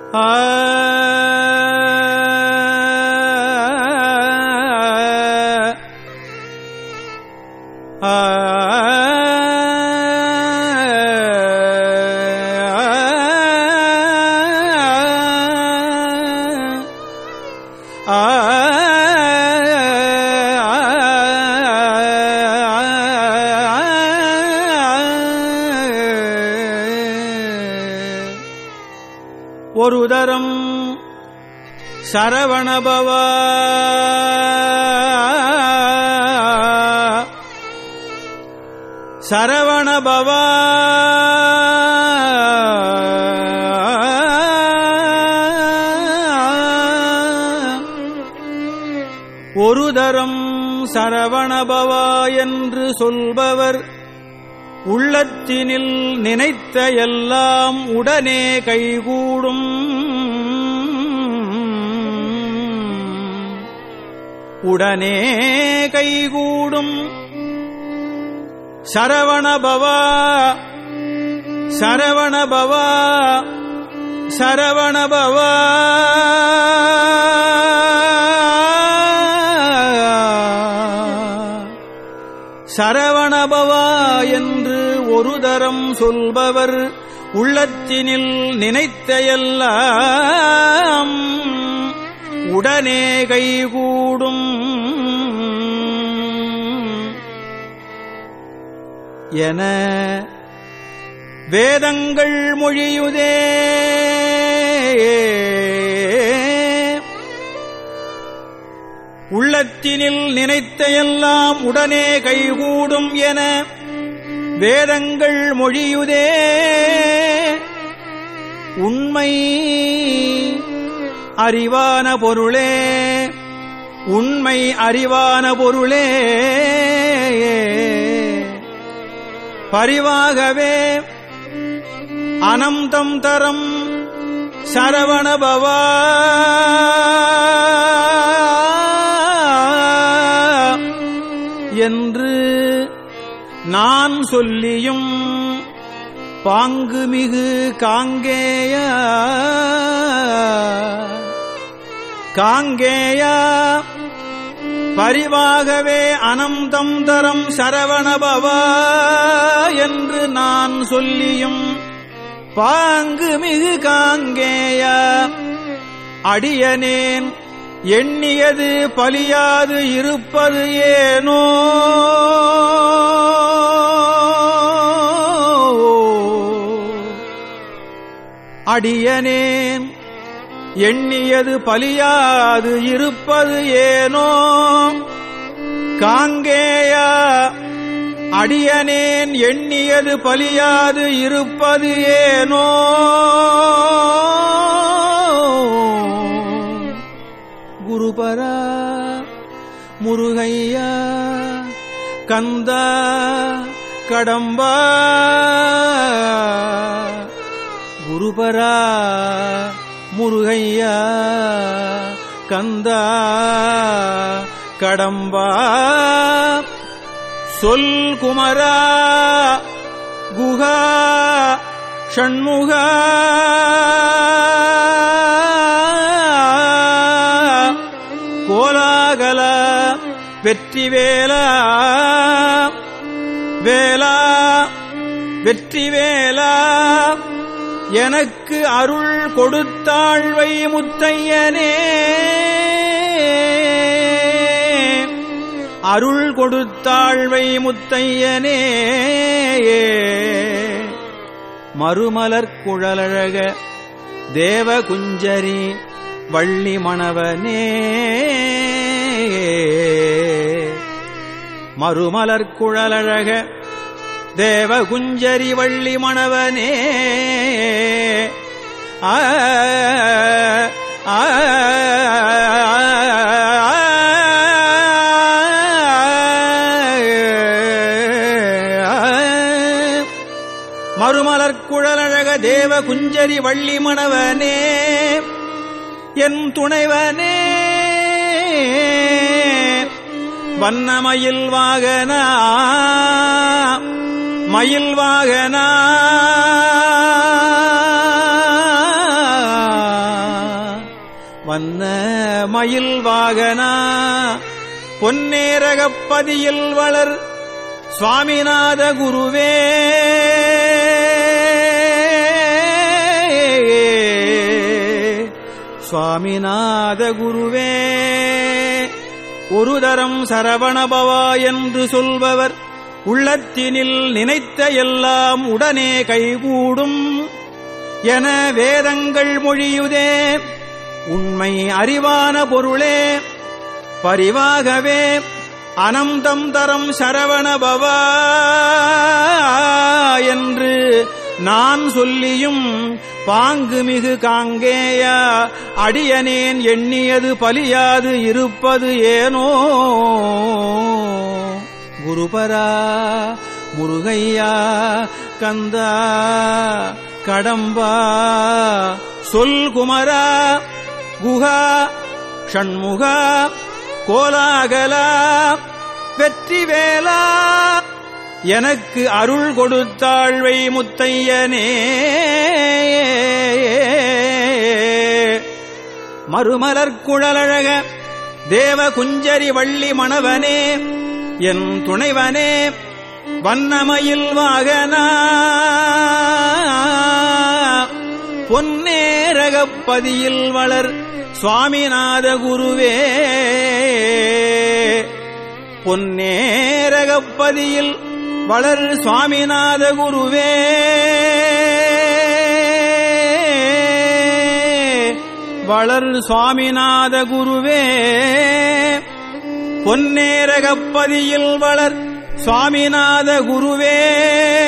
ஆ ஒரு தரம் சரவணபவா சரவணபவா ஒரு தரம் சரவணபவா என்று சொல்பவர் உள்ளத்தினில் நினைத்த எல்லாம் உடனே கைகூடும் உடனே கைகூடும் சரவணபவா சரவணபவா சரவணபவா சரவணபவா என்று ஒரு தரம் சொல்பவர் உள்ளத்தினில் நினைத்த எல்லாம் உடனே கைகூடும் என வேதங்கள் மொழியுதே உள்ளத்தினில் நினைத்த எல்லாம் உடனே கைகூடும் என வேதங்கள் மொழியுதே உண்மை அறிவான பொருளே உண்மை அறிவான பொருளே பரிவாகவே அனந்தம் தரம் சரவணபவா என்று நான் சொல்லியும் பாங்குமிகு காங்கேய காங்கேயா பரிவாகவே அனந்தம் தரம் சரவணபவா என்று நான் சொல்லியும் பாங்கு மிகு காங்கேய அடியனேன் எண்ணியது பலியாது இருப்பது ஏனோ அடியனேன் எண்ணியது பலியாது இருப்பது ஏனோ காங்கேயா அடியனேன் எண்ணியது பலியாது இருப்பது ஏனோ குருபரா முருகையா கந்தா கடம்பா குருபரா முருகையா கந்தா கடம்பா சொல் குமரா குகா ஷண்முகா கோலாகல வெற்றி வேலா வேலா வெற்றி வேலா எனக்கு அருள் கொடுத்தாழ்வை முத்தையனே அருள் கொடுத்தாழ்வை முத்தையனே மறுமலர் குழலழக தேவ குஞ்சரி வள்ளி மணவனே மறுமலர் குழலழக தேவ குஞ்சரி வள்ளி மணவனே ஆ ஆ மறுமலர் குழலழக தேவ குஞ்சரி வள்ளி மணவனே என் துணைவனே வண்ணமயில் வாகனா மயில் வாகனா வண்ணமயில் வாகனா பொன்னேரகப்பதியில் வளர் சுவாமிநாத குருவே சுவாமிநாத குருவே ஒரு தரம் சரவணபவா என்று சொல்பவர் உள்ளத்தினில் நினைத்த எல்லாம் உடனே கைகூடும் என வேதங்கள் மொழியுதே உண்மை அறிவான பொருளே பரிவாகவே அனந்தம் தரம் சரவணபவா என்று நான் சொல்லியும் பாங்குமிகு காங்கேயா அடியனேன் எண்ணியது பலியாது இருப்பது ஏனோ குருபரா முருகையா கந்தா கடம்பா சொல் குமரா குஹா ஷண்முகா கோலாகலா வெற்றி வேலா எனக்கு அருள் கொடுத்தாழ்வை முத்தையனே மறுமலர் குழலழக தேவ குஞ்சரி வள்ளி மணவனே என் துணைவனே வண்ணமயில் வாகனா பொன்னேரகப்பதியில் வளர் சுவாமிநாத குருவே பொன்னேரகப்பதியில் வளர் சுவாமிநாத குருவே வளர் சுவாமிநாத குருவே பொன்னேரகப்பதியில் வளர் சுவாமிநாத குருவே